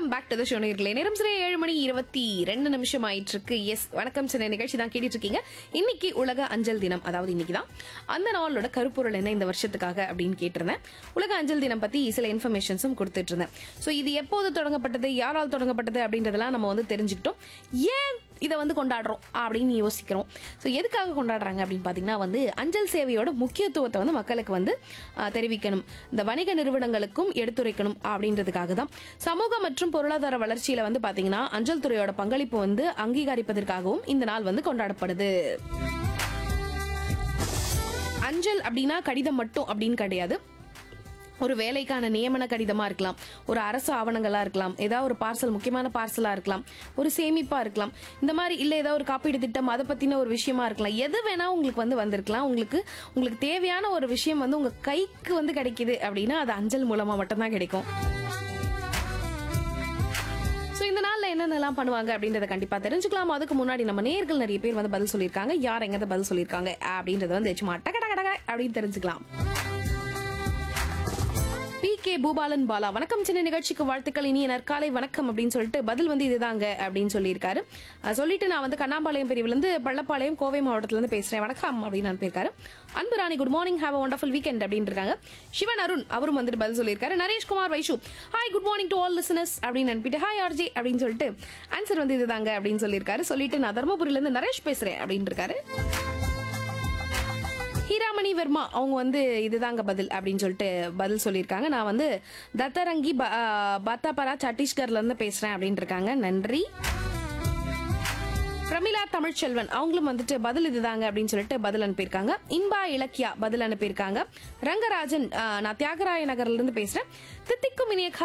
welcome back to the show நேர்களே நேரம் சரி ஏழு மணி இருபத்தி ரெண்டு நிமிஷம் ஆயிட்டு இருக்கு எஸ் வணக்கம் சின்ன நிகழ்ச்சி தான் கேட்டுட்டு இருக்கீங்க இன்னைக்கு உலக அஞ்சல் தினம் அதாவது இன்னைக்கு தான் அந்த நாளோட கருப்பொருள் என்ன இந்த வருஷத்துக்காக அப்படின்னு கேட்டிருந்தேன் உலக அஞ்சல் தினம் பத்தி சில இன்ஃபர்மேஷன்ஸும் கொடுத்துட்டு இருந்தேன் ஸோ இது எப்போது தொடங்கப்பட்டது யாரால் தொடங்கப்பட்டது அப்படின்றதெல்லாம் நம்ம வந்து தெரிஞ்சுக்கிட்டோம் ஏன் இதை வந்து கொண்டாடுறோம் அப்படின்னு யோசிக்கிறோம் ஸோ எதுக்காக கொண்டாடுறாங்க அப்படின்னு பார்த்தீங்கன்னா வந்து அஞ்சல் சேவையோட முக்கியத்துவத்தை வந்து மக்களுக்கு வந்து ஆஹ், தெரிவிக்கணும் இந்த வணிக நிறுவனங்களுக்கும் எடுத்துரைக்கணும் அப்படின்றதுக்காக தான் சமூக மற்றும் பொருளாதார வளர்ச்சியில வந்து பாத்தீங்கன்னா அஞ்சல் துறையோட பங்களிப்பு வந்து அங்கீகரிப்பதற்காகவும் இந்த நாள் வந்து கொண்டாடப்படுது அஞ்சல் அப்படின்னா கடிதம் மட்டும் அப்படின்னு கிடையாது ஒரு வேலைக்கான நியமன கடிதமா இருக்கலாம் ஒரு அரசு ஆவணங்களா இருக்கலாம் ஏதாவது ஒரு பார்சல் முக்கியமான பார்சலா இருக்கலாம் ஒரு சேமிப்பா இருக்கலாம் இந்த மாதிரி இல்ல ஏதாவது ஒரு காப்பீடு திட்டம் அதை பத்தின ஒரு விஷயமா இருக்கலாம் எது வேணா உங்களுக்கு வந்து வந்திருக்கலாம் உங்களுக்கு உங்களுக்கு தேவையான ஒரு விஷயம் வந்து உங்க கைக்கு வந்து கிடைக்குது அப்படின்னா அது அஞ்சல் மூலமா மட்டும்தான் கிடைக்கும் ஸோ இந்த நாளில் என்னென்னலாம் பண்ணுவாங்க அப்படின்றத கண்டிப்பாக தெரிஞ்சுக்கலாம் அதுக்கு முன்னாடி நம்ம நேர்கள் நிறைய பேர் வந்து பதில் சொல்லியிருக்காங்க யார் எங்கே பதில் சொல்லியிருக்காங்க அப்படின்றத வந்து சும்மா டக டக டக அப்படின்னு தெரிஞ்சுக்கலாம் பி கே பூபாலன் பாலா வணக்கம் சின்ன நிகழ்ச்சிக்கு வாழ்த்துக்கள் இனிய நற்காலை வணக்கம் அப்படின்னு சொல்லிட்டு பதில் வந்து இதுதாங்க அப்படின்னு சொல்லியிருக்காரு அஹ் சொல்லிட்டு நான் வந்து கண்ணாம்பாளையம் பிரிவுலேருந்து பள்ளப்பாளையம் கோவை மாவட்டத்துல இருந்து பேசுறேன் வணக்கம் அப்படின்னு அனுப்பியிருக்காரு Anbu Rani good morning have a wonderful weekend அப்படின்னு இருக்காங்க சிவன் அருண் அவரும் வந்துட்டு பதில் சொல்லியிருக்காரு Naresh Kumar Vaishu hi good morning to all listeners அப்படின்னு அனுப்பிட்டு ஹாய் ஆர்ஜி அப்படின்னு சொல்லிட்டு ஆன்சர் வந்து இதுதாங்க அப்படின்னு சொல்லியிருக்காரு சொல்லிட்டு நான் தருமபுரியில இருந்து நரேஷ் பேசுறேன் அப்படின்னு இருக்காரு ஹீராமணி வர்மா அவங்க வந்து இதுதாங்க பதில் அப்படின்னு சொல்லிட்டு பதில் சொல்லியிருக்காங்க நான் வந்து தத்தரங்கி ப- ஆ, பத்தாபரா சத்தீஸ்கர்ல இருந்து பேசுறேன் அப்படின்னு இருக்காங்க நன்றி பிரமிளா தமிழ்ச்செல்வன் அவங்களும் வந்துட்டு பதில் இதுதாங்க அப்படின்னு சொல்லிட்டு பதில் அனுப்பியிருக்காங்க இன்பா இலக்கியா பதில் அனுப்பியிருக்காங்க ரங்கராஜன் ஆ, நான் தியாகராய நகர்ல இருந்து பேசுறேன் தித்திக்கும் இனிய